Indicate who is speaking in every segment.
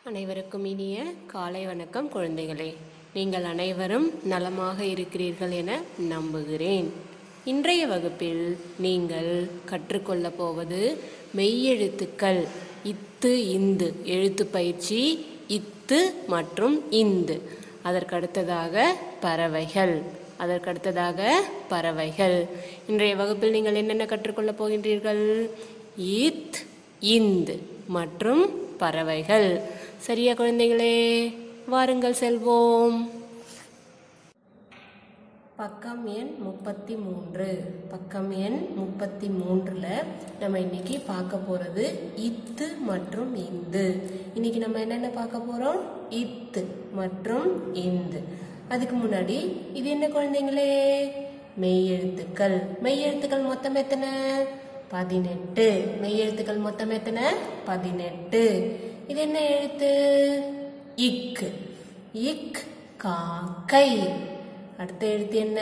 Speaker 1: அனைவருக்கும் இனிய காலை வணக்கம் குழந்தைகளே நீங்கள் அனைவரும் நலமாக இருக்கிறீர்கள் என நம்புகிறேன் இன்றைய வகுப்பில் நீங்கள் கற்றுக்கொள்ளப் போவது மெய்யெழுத்துக்கள் இத்து இந்து எழுத்து பயிற்சி இத்து மற்றும் இந்து அதற்கடுத்ததாக பறவைகள் அதற்கடுத்ததாக பறவைகள் இன்றைய வகுப்பில் நீங்கள் என்னென்ன கற்றுக்கொள்ளப் போகின்றீர்கள் இத் இந்து மற்றும் பறவைகள் சரியா குழந்தைகளே வாருங்கள் செல்வோம் பக்கம் எண் முப்பத்தி மூன்று பக்கம் எண் முப்பத்தி மூன்றுல நம்ம இன்னைக்கு பார்க்க போறது இத்து மற்றும் இந்து இன்னைக்கு நம்ம என்னென்ன பார்க்க போறோம் இத்து மற்றும் இந்து அதுக்கு முன்னாடி இது என்ன குழந்தைங்களே மெய்யெழுத்துக்கள் மெய்யெழுத்துக்கள் மொத்தம் எத்தனை பதினெட்டு மெய்யெழுத்துக்கள் மொத்தம் எத்தனை பதினெட்டு இது என்ன எழுத்து இக் இக் காக்கை அடுத்த எழுத்து என்ன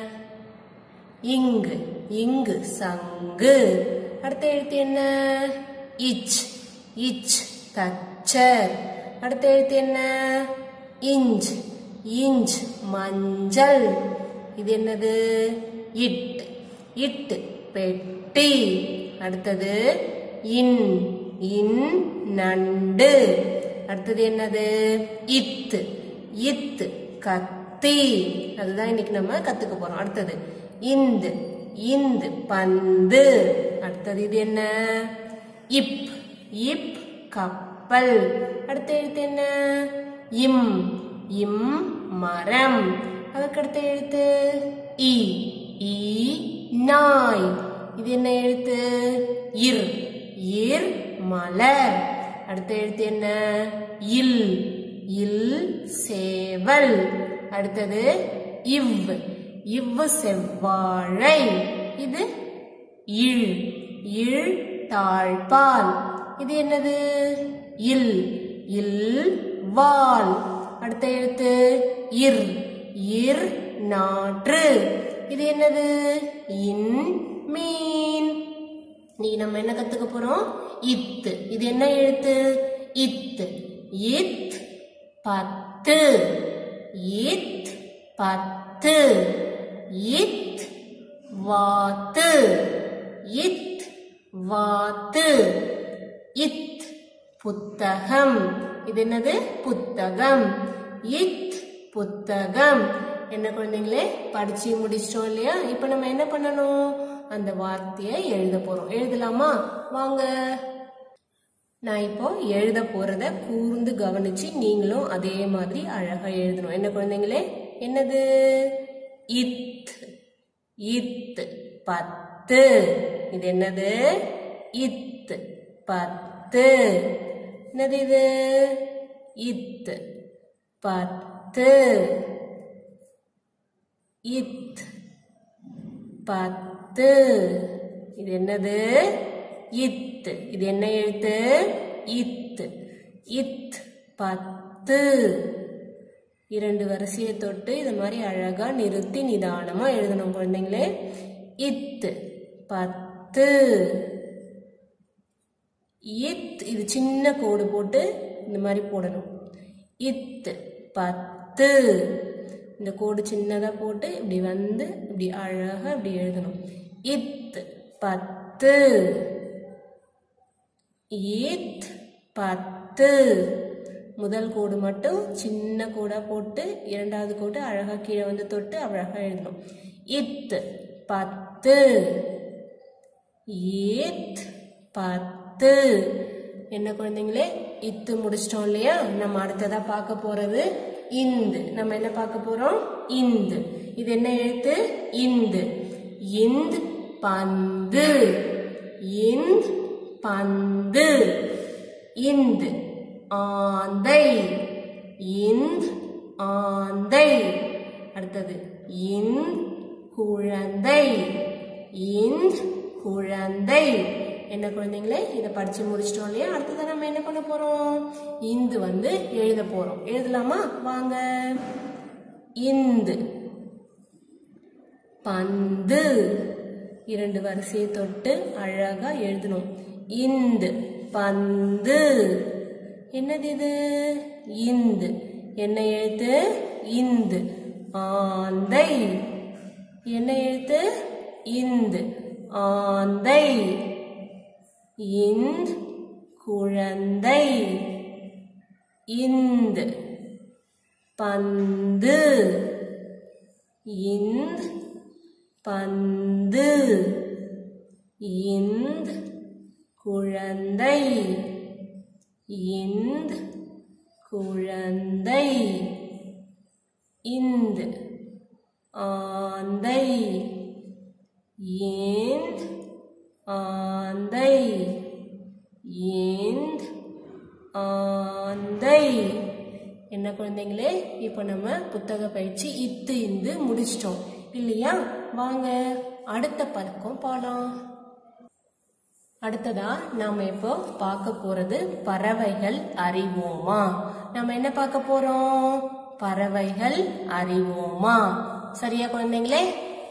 Speaker 1: இங்கு இங்கு சங்கு அடுத்த எழுத்து என்ன இச் இச் தச்சர் அடுத்த எழுத்து என்ன இஞ்ச் இஞ்ச் மஞ்சள் இது என்னது இட் இட் பெட்டி அடுத்தது இன் இன் நண்டு அடுத்தது என்னது இத்து இத்து கத்தி அதுதான் இன்னைக்கு நம்ம கத்துக்க போறோம் அடுத்தது இந்து இந்து பந்து அடுத்தது இது என்ன இப் இப் கப்பல் அடுத்த எழுத்து என்ன இம் இம் மரம் அதுக்கடுத்த எழுத்து இ ஈ நாய் இது என்ன எழுத்து இர் இர் மலர் அடுத்த எழுத்து என்ன இல் இல் சேவல் அடுத்தது இவ் இவ் செவ்வாழை இது இழ் இழ் தாழ்பால் இது என்னது இல் இல் வால் அடுத்த எழுத்து இர் இர் நாற்று இது என்னது இன் மீன் நீ நம்ம என்ன கத்துக்க போறோம் இத்து இது என்ன எழுத்து இத்து இத் பத்து இத் பத்து இத் வாத்து இத் வாத்து இத் புத்தகம் இது என்னது புத்தகம் இத் புத்தகம் என்ன குழந்தைங்களே படிச்சு முடிச்சிட்டோம் இல்லையா இப்ப நம்ம என்ன பண்ணணும் அந்த வார்த்தையை எழுத போறோம் எழுதலாமா வாங்க நான் இப்போ எழுத போறத கூர்ந்து கவனிச்சு நீங்களும் அதே மாதிரி அழகா எழுதணும் என்ன குழந்தைங்களே என்னது இத் இத் பத்து இது என்னது இத் பத்து என்னது இது இத் பத்து இத் பத்து இது என்னது இத் இது என்ன எழுத்து இத் இத் பத்து இரண்டு வரிசையை தொட்டு இது மாதிரி அழகா நிறுத்தி நிதானமா எழுதணும் குழந்தைங்களே இத் பத்து இத் இது சின்ன கோடு போட்டு இந்த மாதிரி போடணும் இத் பத்து இந்த கோடு சின்னதாக போட்டு இப்படி வந்து இப்படி அழகாக இப்படி எழுதணும் இத் பத்து இத் பத்து முதல் கோடு மட்டும் சின்ன கோடாக போட்டு இரண்டாவது கோடு அழகாக கீழே வந்து தொட்டு அழகாக எழுதணும் இத் பத்து இத் பத்து என்ன குழந்தைங்களே இத்து முடிச்சிட்டோம் இல்லையா நம்ம அடுத்ததா பார்க்க போறது இந்து நம்ம என்ன பார்க்க போறோம் இந்து இது என்ன எழுத்து இந்து இந்த் பந்து இந்த் பந்து இந்து ஆந்தை இந்த் ஆந்தை அடுத்தது இந்த் குழந்தை இந்த் குழந்தை என்ன குழந்தைங்களே இதை படிச்சு முடிச்சிட்டோம் இல்லையா அடுத்ததான் நம்ம என்ன பண்ண போறோம் இந்து வந்து எழுத போறோம் எழுதலாமா வாங்க இந்து பந்து இரண்டு வரிசையை தொட்டு அழகா எழுதணும் இந்து பந்து என்னது இது இந்து என்ன எழுத்து இந்து ஆந்தை என்ன எழுத்து இந்து ஆந்தை இந்த் குழந்தை இந்து பந்து இந்த் பந்து இந்த் குழந்தை இந்த் குழந்தை இந்த் ஆந்தை ஏந்த் ஆந்தை ஏந்த் ஆந்தை என்ன குழந்தைங்களே இப்போ நம்ம புத்தக பயிற்சி இத்து இந்து முடிச்சிட்டோம் இல்லையா வாங்க அடுத்த பழக்கம் பாடம் அடுத்ததா நாம இப்போ பார்க்க போறது பறவைகள் அறிவோமா நம்ம என்ன பார்க்க போறோம் பறவைகள் அறிவோமா சரியா குழந்தைங்களே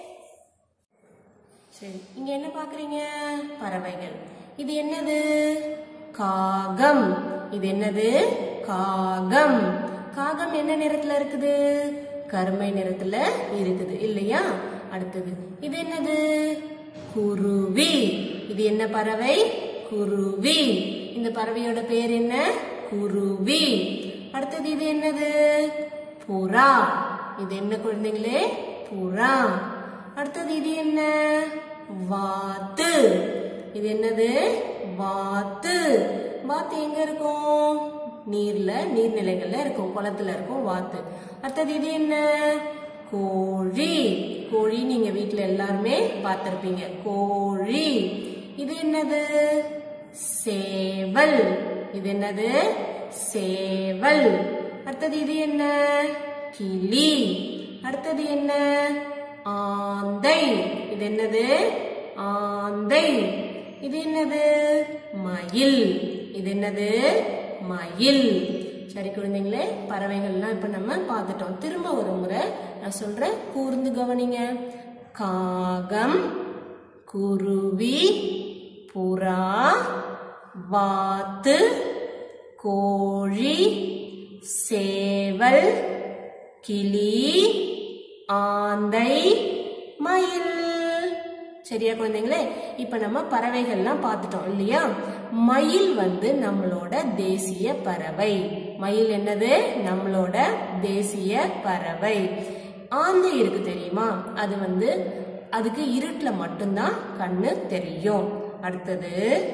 Speaker 1: சரி இங்க என்ன பாக்குறீங்க பறவைகள் இது என்னது காகம் இது என்னது காகம் காகம் என்ன நிறத்துல இருக்குது கருமை நிறத்துல இருக்குது இல்லையா அடுத்தது இது என்னது குருவி இது என்ன பறவை குருவி இந்த பறவையோட பேர் என்ன குருவி அடுத்தது இது என்னது புறா இது என்ன குழந்தைங்களே புறா அடுத்தது இது என்ன வாத்து இது என்னது வாத்து வாத்து எங்க இருக்கும் நீர்ல நீர்நிலைகள்ல இருக்கும் குளத்துல இருக்கும் வாத்து அடுத்தது இது என்ன கோழி கோழி நீங்க வீட்ல எல்லாருமே பார்த்திருப்பீங்க கோழி இது என்னது சேவல் இது என்னது சேவல் அடுத்தது இது என்ன கிளி அடுத்தது என்ன ஆந்தை இது என்னது ஆந்தை இது என்னது மயில் இது என்னது மயில் சரி குழந்தைங்களே பறவைகள்லாம் இப்ப நம்ம பார்த்துட்டோம் திரும்ப ஒரு முறை நான் சொல்றேன் கூர்ந்து கவனிங்க காகம் குருவி புறா வாத்து கோழி சேவல் கிளி ஆந்தை மயில் சரியா குழந்தைங்களே இப்ப நம்ம பறவைகள்லாம் பார்த்துட்டோம் இல்லையா மயில் வந்து நம்மளோட தேசிய பறவை மயில் என்னது நம்மளோட தேசிய பறவை ஆந்தை இருக்கு தெரியுமா அது வந்து அதுக்கு இருட்டுல மட்டும்தான் கண்ணு தெரியும் அடுத்தது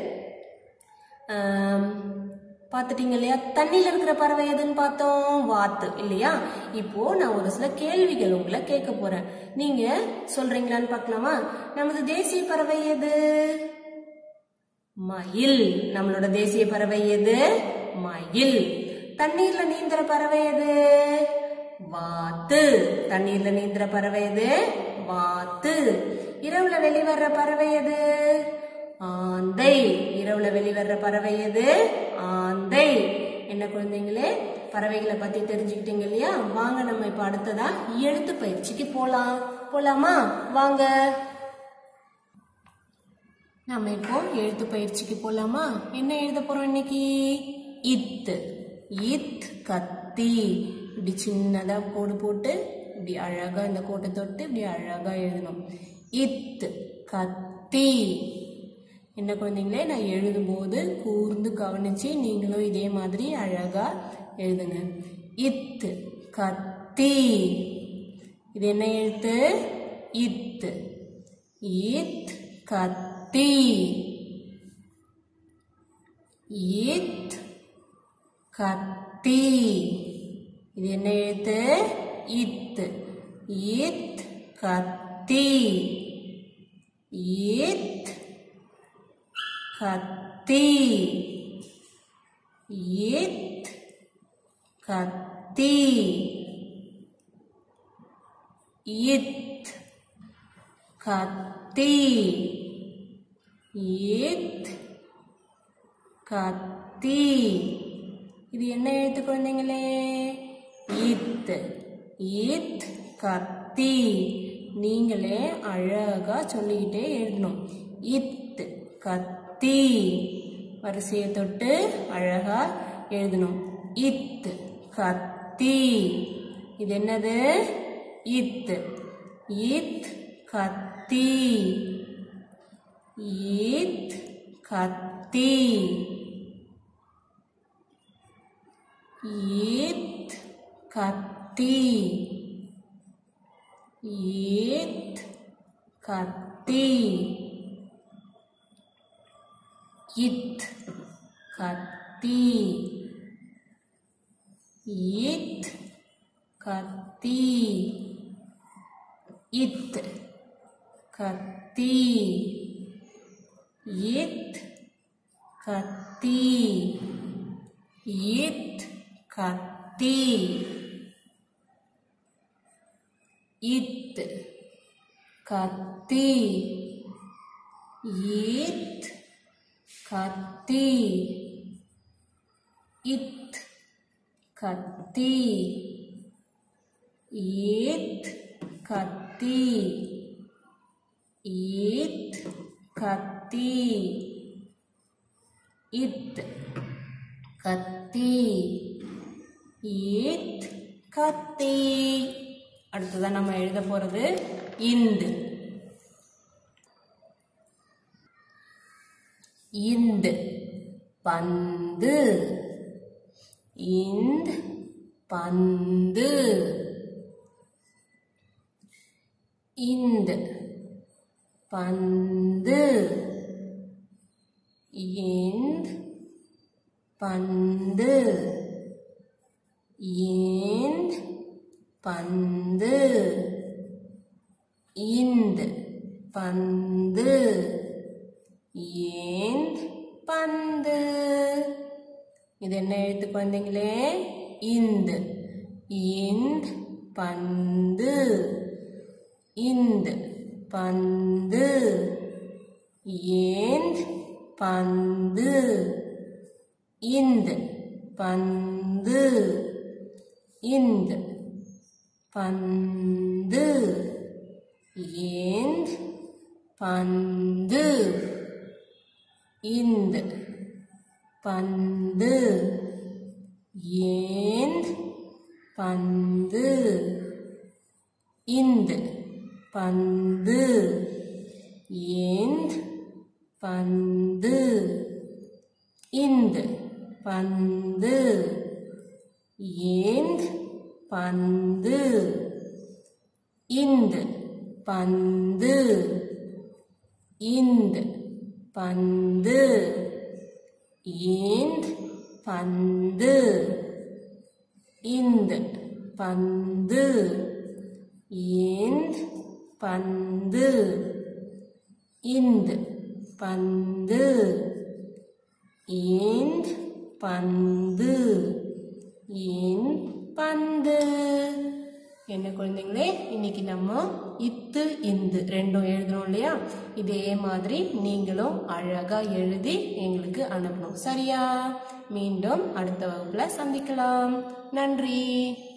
Speaker 1: ஆம், பார்த்துட்டீங்க இல்லையா தண்ணியில் இருக்கிற பறவை எதுன்னு பார்த்தோம் வாத்து இல்லையா இப்போ நான் ஒரு சில கேள்விகள் உங்களை கேட்க போறேன் நீங்க சொல்றீங்களான்னு பார்க்கலாமா நமது தேசிய பறவை எது மயில் நம்மளோட தேசிய பறவை எது மயில் தண்ணீர்ல நீந்துற பறவை எது வாத்து தண்ணீர்ல நீந்துற பறவை எது வாத்து இரவுல வெளிவர்ற பறவை எது ஆந்தை இரவுல வெளிவர்ற பறவை எது ஆந்தை என்ன குழந்தைங்களே பறவைகளை பத்தி தெரிஞ்சுக்கிட்டீங்க இல்லையா வாங்க நம்ம இப்ப அடுத்ததா எழுத்து பயிற்சிக்கு போலாம் போலாமா வாங்க நம்ம இப்போ எழுத்து பயிற்சிக்கு போலாமா என்ன எழுத போறோம் இன்னைக்கு இத் இத் கத்தி இப்படி சின்னதா கோடு போட்டு இப்படி அழகா இந்த கோட்டை தொட்டு இப்படி அழகா எழுதணும் இத் கத்தி என்ன குழந்தைங்களே நான் எழுதும்போது கூர்ந்து கவனிச்சு நீங்களும் இதே மாதிரி அழகா எழுதுங்க இத் கத்தி இது என்ன எழுத்து இத் இத் கத்தி இத் கத்தி இது என்ன எழுத்து இத் இத் கத்தி இத் கத்தி இத் கத்தி இத் கத்தி இத் கத்தி இது என்ன எழுத்து குழந்தைங்களே இத் இத் கத்தி நீங்களே அழகா சொல்லிக்கிட்டே எழுதணும் இத் கத்தி வரிசையை தொட்டு அழகா எழுதணும் இத் கத்தி இது என்னது இத் இத் கத்தி இத் கத்தி இத் கத்தி இத் கத்தி இத் கத்தி இத் கத்தி இத் கத்தி இத் கத்தி இத் கத்தி இத் கத்தி இத் கத்தி இத் கத்தி இத் கத்தி இத் கத்தி இத் கத்தி இத் கத்தி அடுத்ததான் நம்ம எழுத போறது இந்து இந்து பந்து இந்த் பந்து இந்த் பந்து இந்த் பந்து இந்த் பந்து இந்த் பந்து ஏந்த் பந்து இது என்ன எழுத்து குழந்தைங்களே இந்து இந்த் பந்து இந்த் பந்து ஏந்த் பந்து இந்த் பந்து இந்த் பந்து ஏந்த் பந்து இந்த் பந்து ஏந்த் பந்து இந்த் பந்து ஏந்த் பந்து இந்த் பந்து ஏந்த் பந்து இந்த் பந்து இந்த் பந்து ஏந்த் பந்து இந்த் பந்து ஏந்த் பந்து இந்த் பந்து ஏந்த் பந்து ஏந்த் பந்து என்ன குழந்தைங்களே இன்னைக்கு நம்ம இத்து இந்து ரெண்டும் எழுதணும் இல்லையா இதே மாதிரி நீங்களும் அழகா எழுதி எங்களுக்கு அனுப்பணும் சரியா மீண்டும் அடுத்த வகுப்புல சந்திக்கலாம் நன்றி